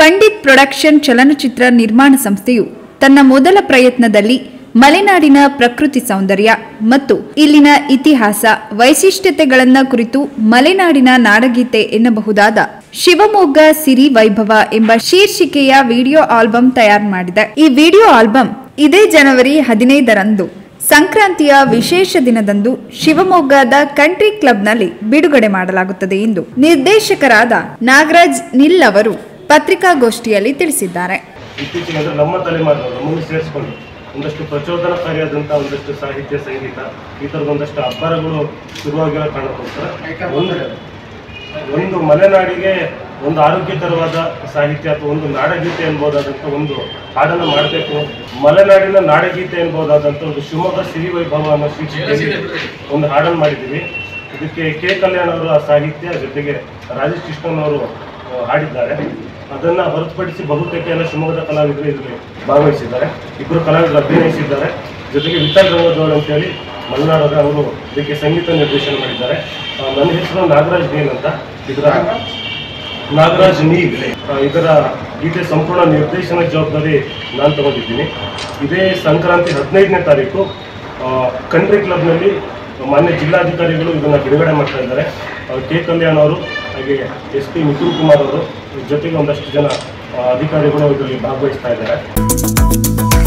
Pandit production ಚಲನಚಿತ್ರ ನಿರ್ಮಾಣ ಸಂಸ್ಥೆಯು ತನ್ನ ಮೊದಲ ಪ್ರಯತ್ನದಲ್ಲಿ ಮಲೆನಾಡಿನ ಪ್ರಕೃತಿ ಸೌಂದರ್ಯ ಮತ್ತು ಇಲ್ಲಿನ ಇತಿಹಾಸ ವೈಶಿಷ್ಟ್ಯತೆಗಳನ್ನ ಕುರಿತು ಮಲೆನಾಡಿನ ನಾಡಗೀತೆ ಎನ್ನಬಹುದಾದ ಶಿವಮೊಗ್ಗ ಸಿರಿ ವೈಭವ ಎಂಬ ಶೀರ್ಷಿಕೆಯ ವಿಡಿಯೋ ಆಲ್ಬಂ ತಯಾರು ಮಾಡಿದೆ ಈ ವಿಡಿಯೋ ಆಲ್ಬಂ ಇದೇ ಜನವರಿ ಹದಿನೈದರಂದು ಸಂಕ್ರಾಂತಿಯ ವಿಶೇಷ ದಿನದಂದು ಶಿವಮೊಗ್ಗದ ಕಂಟ್ರಿ ಕ್ಲಬ್ನಲ್ಲಿ ಬಿಡುಗಡೆ ಮಾಡಲಾಗುತ್ತದೆ ಎಂದು ನಿರ್ದೇಶಕರಾದ ನಾಗರಾಜ್ ನಿಲ್ ಅವರು ಪತ್ರಿಕಾಗೋಷ್ಠಿಯಲ್ಲಿ ತಿಳಿಸಿದ್ದಾರೆ ಇತ್ತೀಚೆಗೆ ಅಂದ್ರೆ ನಮ್ಮ ತಲೆಮಾರಿನವರು ನಮ್ಮನ್ನು ಸೇರಿಸ್ಕೊಂಡು ಒಂದಷ್ಟು ಪ್ರಚೋದನಕಾರಿಯಾದಂಥ ಒಂದಷ್ಟು ಸಾಹಿತ್ಯ ಸಂಗೀತ ಈ ಥರದ ಒಂದಷ್ಟು ಅಬ್ಬರಗಳು ಶುರುವಾಗಿರೋ ಕಾರಣಕ್ಕೋಸ್ಕರ ಒಂದು ಒಂದು ಮಲೆನಾಡಿಗೆ ಒಂದು ಆರೋಗ್ಯಕರವಾದ ಸಾಹಿತ್ಯ ಅಥವಾ ಒಂದು ನಾಡಗೀತೆ ಎನ್ಬೋದಾದಂಥ ಒಂದು ಹಾಡನ್ನು ಮಾಡಬೇಕು ಮಲೆನಾಡಿನ ನಾಡಗೀತೆ ಎನ್ಬೋದಾದಂಥ ಒಂದು ಶಿವಮೊಗ್ಗ ಸಿರಿ ವೈಭವ ಅನ್ನೋ ಶೀರ್ಷಿಕೆಯಲ್ಲಿ ಒಂದು ಹಾಡನ್ನು ಮಾಡಿದ್ದೀವಿ ಇದಕ್ಕೆ ಕೆ ಕಲ್ಯಾಣ್ ಅವರ ಸಾಹಿತ್ಯ ಜೊತೆಗೆ ರಾಜೇಶ್ ಕೃಷ್ಣನ್ ಅವರು ಆ, ಹಾಡಿದ್ದಾರೆ ಅದನ್ನ ಹೊರತುಪಡಿಸಿ ಬಹುತೇಕ ಎಲ್ಲ ಶಿವಮೊಗ್ಗದ ಕಲಾವಿದರು ಇದರಲ್ಲಿ ಭಾಗವಹಿಸಿದ್ದಾರೆ ಇಬ್ಬರು ಕಲಾವಿದರು ಅಭಿನಯಿಸಿದ್ದಾರೆ ಜೊತೆಗೆ ವಿಠಲ್ ರಂಗದೋಳ್ ಅಂತೇಳಿ ಮಲೆನಾಡದ ಅವರು ಇದಕ್ಕೆ ಸಂಗೀತ ನಿರ್ದೇಶನ ಮಾಡಿದ್ದಾರೆ ಆ, ನನ್ನ ಹೆಸರು ನಾಗರಾಜ್ ನೀಲ್ ಅಂತ ಇದರ ನಾಗರಾಜ್ ನೀಲ್ ಆ, ಇದರ ಗೀತೆ ಸಂಪೂರ್ಣ ನಿರ್ದೇಶನ ಜವಾಬ್ದಾರಿ ನಾನು ತಗೊಂಡಿದ್ದೀನಿ ಇದೇ ಸಂಕ್ರಾಂತಿ ಹದಿನೈದನೇ ತಾರೀಕು ಆ, ಕಂಟ್ರಿ ಕ್ಲಬ್ನಲ್ಲಿ ಮಾನ್ಯ ಜಿಲ್ಲಾಧಿಕಾರಿಗಳು ಇದನ್ನು ಬಿಡುಗಡೆ ಮಾಡ್ತಾ ಇದ್ದಾರೆ ಆ, ಕೆ ಕಲ್ಯಾಣ್ ಅವರು ಹಾಗೆ ಎಸ್ ಪಿ ನಿಖಿಲ್ ಕುಮಾರ್ ಅವರು ಜೊತೆಗೆ ಒಂದಷ್ಟು ಜನ ಆ, ಅಧಿಕಾರಿಗಳು ಇದರಲ್ಲಿ ಭಾಗವಹಿಸ್ತಾ ಇದ್ದಾರೆ